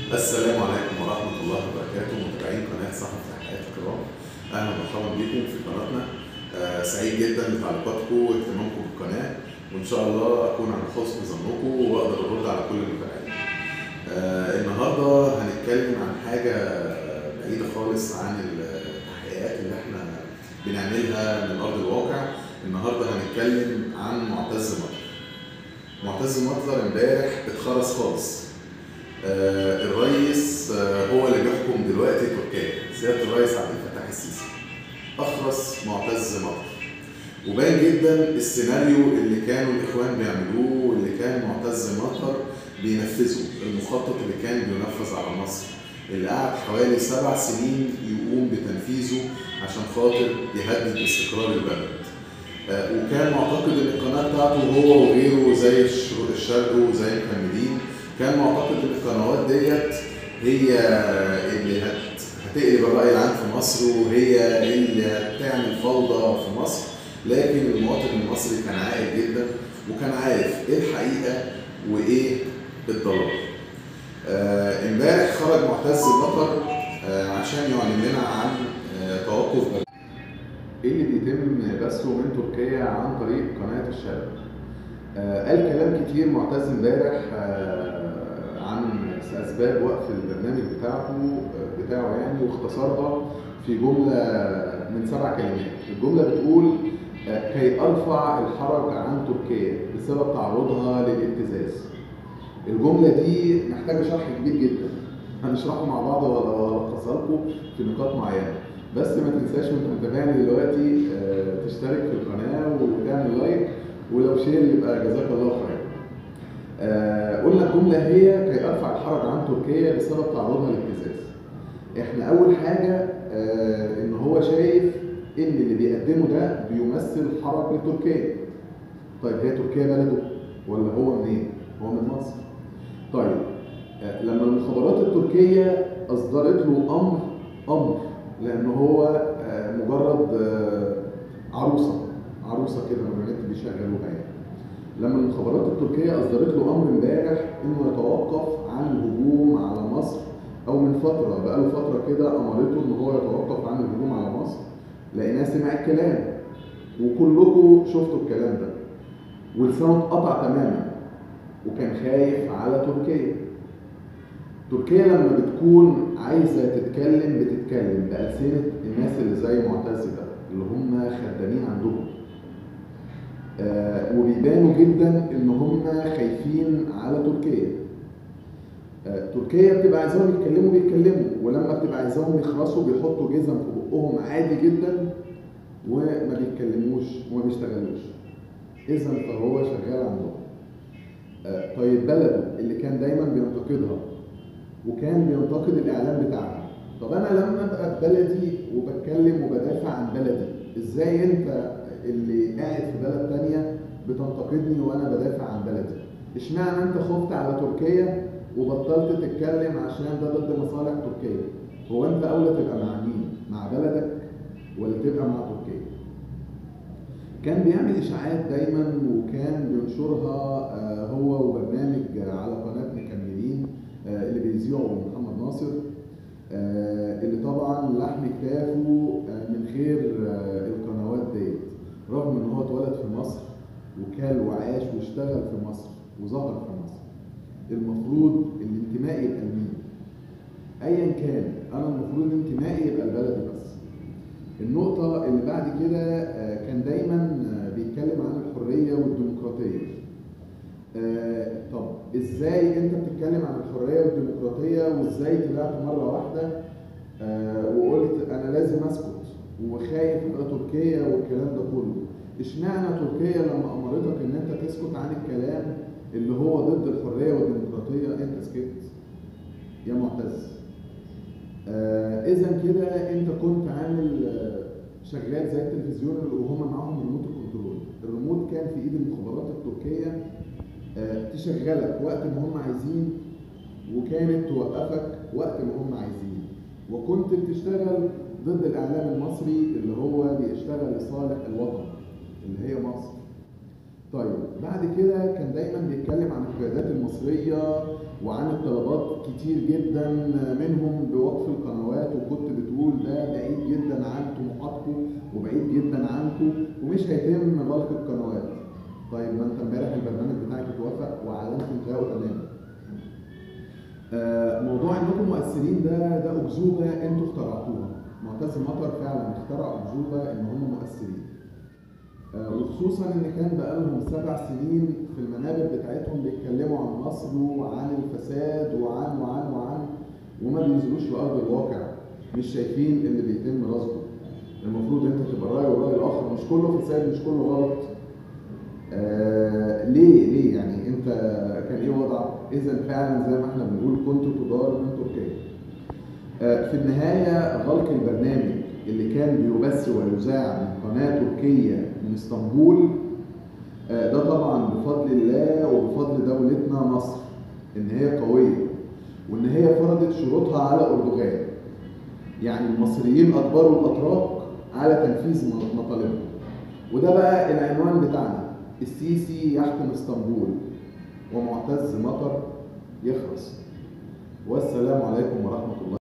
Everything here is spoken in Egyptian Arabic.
السلام عليكم ورحمة الله وبركاته متابعين قناة صحف الحياة الكرام أهلا ومرحبا بكم في قناتنا آه سعيد جدا بتعليقاتكم واهتمامكم بالقناة وإن شاء الله أكون على حسن ظنكم وأقدر أرد على كل المتابعين. آه النهاردة هنتكلم عن حاجة بعيدة خالص عن التحقيقات اللي احنا بنعملها من أرض الواقع النهاردة هنتكلم عن معتز مطر معتز مطر امبارح اتخرس خالص آه الرئيس آه هو اللي بيحكم دلوقتي تركيا سياده الرئيس عبد الفتاح السيسي اخرس معتز مطر وباين جدا السيناريو اللي كانوا الاخوان بيعملوه واللي كان معتز مطر بينفذه المخطط اللي كان بينفذ على مصر اللي قعد حوالي سبع سنين يقوم بتنفيذه عشان خاطر يهدد استقرار البلد آه وكان معتقد ان القناه بتاعته هو وغيره زي الشرق وزي المكملين كان معتقد ان القنوات ديت هي اللي هت هتقلب الراي العام في مصر وهي اللي هتعمل فوضى في مصر لكن المواطن المصري كان عاقل جدا وكان عارف ايه الحقيقه وايه الضلال. امبارح آه خرج معتز مطر آه عشان يعلن لنا عن آه توقف بلد. ايه اللي بيتم بثه من تركيا عن طريق قناه الشرق؟ قال كلام كتير معتز امبارح عن اسباب وقف البرنامج بتاعته بتاعه يعني واختصرها في جمله من سبع كلمات، الجمله بتقول كي ارفع الحرج عن تركيا بسبب تعرضها للابتزاز. الجمله دي محتاجه شرح كبير جدا. هنشرحه مع بعض والخصها لكم في نقاط معينه. بس ما تنساش وانت متابعني دلوقتي تشترك في القناه وتعمل لايك ولو شير يبقى جزاك الله خير. آه قلنا الجملة هي كي أرفع الحرج عن تركيا بسبب تعرضها للابتزاز. إحنا أول حاجة آه إن هو شايف إن اللي بيقدمه ده بيمثل حرج لتركيا. طيب هي تركيا بلده ولا هو منين؟ هو من مصر. طيب آه لما المخابرات التركية أصدرت له أمر أمر لأن هو آه مجرد آه عروسة عروسة كده من بيشغلوها يعني. لما المخابرات التركية أصدرت له أمر امبارح إنه يتوقف عن الهجوم على مصر أو من فترة بقاله فترة كده أمرته إن هو يتوقف عن الهجوم على مصر لقيناه سمع الكلام وكلكم شفتوا الكلام ده ولسانه اتقطع تماما وكان خايف على تركيا تركيا لما بتكون عايزة تتكلم بتتكلم بألسنة الناس اللي زي معتز ده اللي هم خدامين عندهم آه وبيبانوا جدا ان هم خايفين على تركيا آه تركيا بتبقى عايزاهم يتكلموا بيتكلموا ولما بتبقى عايزاهم يخرسوا بيحطوا جزم في بقهم عادي جدا وما بيتكلموش وما بيشتغلوش اذا فهو شغال عندهم آه طيب بلده اللي كان دايما بينتقدها وكان بينتقد الاعلام بتاعها طب انا لما ابقى في بلدي وبتكلم وبدافع عن بلدي ازاي انت اللي قاعد في بلد تانية بتنتقدني وانا بدافع عن بلدي اشمعنى انت خفت على تركيا وبطلت تتكلم عشان ده ضد مصالح تركيا هو انت اولى تبقى مع مين مع بلدك ولا تبقى مع تركيا كان بيعمل اشاعات دايما وكان بينشرها هو وبرنامج على قناه مكملين اللي بيذيعه محمد ناصر اللي طبعا لحم كتافه من خير القنوات ديت رغم ان هو اتولد في مصر وكال وعاش واشتغل في مصر وظهر في مصر المفروض الانتماء يبقى لمين ايا كان انا المفروض انتمائي يبقى لبلدي بس النقطة اللي بعد كده كان دايما بيتكلم عن الحرية والديمقراطية طب ازاي انت بتتكلم عن الحرية والديمقراطية وازاي طلعت مرة واحدة وقلت انا لازم اسكت وخايف على تركيا والكلام ده كله اشمعنى تركيا لما امرتك ان انت تسكت عن الكلام اللي هو ضد الحريه والديمقراطيه انت سكت يا معتز آه اذا كده انت كنت عامل آه شغال زي التلفزيون وهم معاهم ريموت كنترول الريموت كان في ايد المخابرات التركيه آه تشغلك وقت ما هم عايزين وكانت توقفك وقت ما هم عايزين وكنت بتشتغل ضد الاعلام المصري اللي هو بيشتغل لصالح الوطن اللي هي مصر طيب بعد كده كان دايما بيتكلم عن القيادات المصرية وعن الطلبات كتير جدا منهم بوقف القنوات وكنت بتقول ده بعيد جدا عن طموحاتكم وبعيد جدا عنكم ومش هيتم غلق القنوات. طيب ما انت امبارح البرنامج بتاعك اتوافق واعلنت انتهائه تماما. آه، موضوع انكم مؤثرين ده ده اكذوبه انتوا اخترعتوها. معتز مطر فعلا اخترع اكذوبه ان هم مؤثرين. آه، وخصوصا ان كان بقالهم سبع سنين في المنابر بتاعتهم بيتكلموا عن مصر وعن الفساد وعن وعن وعن وما بينزلوش لارض الواقع مش شايفين اللي بيتم رصده المفروض انت تبقى راي والراي الاخر مش كله فساد مش كله غلط آه ليه ليه يعني انت كان ايه وضعك اذا فعلا زي ما احنا بنقول كنت تدار من تركيا آه في النهايه غلق البرنامج اللي كان بيبث ويذاع من قناه تركيه من اسطنبول آه ده طبعا بفضل الله وبفضل دولتنا مصر ان هي قويه وان هي فرضت شروطها على اردوغان يعني المصريين اجبروا الاتراك على تنفيذ مطالبهم وده بقى العنوان بتاعنا السيسي يحكم اسطنبول ومعتز مطر يخلص والسلام عليكم ورحمه الله